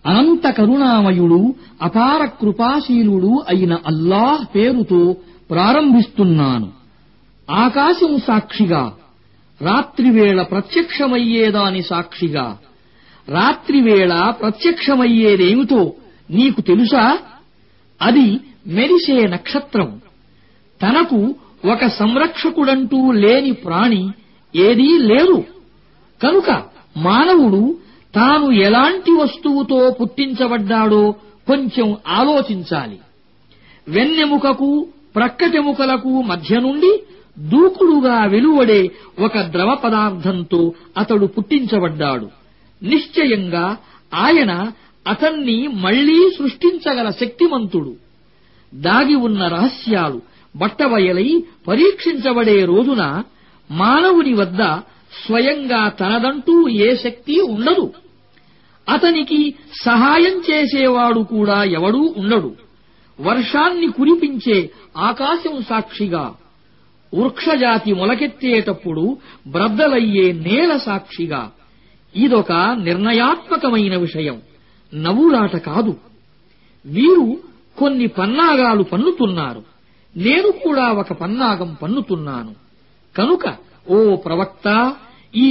అనంత కరుణామయుడు అపార కృపాశీలుడు అయిన అల్లాహ్ పేరుతో ప్రారంభిస్తున్నాను ఆకాశం సాక్షిగా రాత్రివేళ ప్రత్యక్షమయ్యేదాని సాక్షిగా రాత్రివేళ ప్రత్యక్షమయ్యేదేమిటో నీకు తెలుసా అది మెరిసే నక్షత్రం తనకు ఒక సంరక్షకుడంటూ లేని ప్రాణి ఏదీ లేదు కనుక మానవుడు తాను ఎలాంటి వస్తువుతో పుట్టించబడ్డాడో కొంచెం ఆలోచించాలి వెన్నెముకకు ప్రక్కటెముకలకు మధ్య నుండి దూకుడుగా వెలువడే ఒక ద్రవ పదార్థంతో అతడు పుట్టించబడ్డాడు నిశ్చయంగా ఆయన అతన్ని మళ్లీ సృష్టించగల శక్తిమంతుడు దాగి ఉన్న రహస్యాలు బట్టబయలై పరీక్షించబడే రోజున మానవుని వద్ద స్వయంగా తనదంటూ ఏ శక్తి ఉండదు అతనికి సహాయం చేసేవాడు కూడా ఎవడూ ఉండడు వర్షాన్ని కురిపించే ఆకాశం సాక్షిగా వృక్షజాతి మొలకెత్తేటప్పుడు బ్రద్దలయ్యే నేల సాక్షిగా ఇదొక నిర్ణయాత్మకమైన విషయం నవ్వులాట కాదు వీరు కొన్ని పన్నాగాలు పన్నుతున్నారు నేను కూడా ఒక పన్నాగం పన్నుతున్నాను కనుక ఓ ప్రవక్త ఈ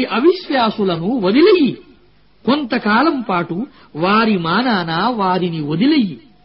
అవిశ్వాసులను వదిలెయ్యి కొంతకాలం పాటు వారి మానాన వారిని వదిలెయ్యి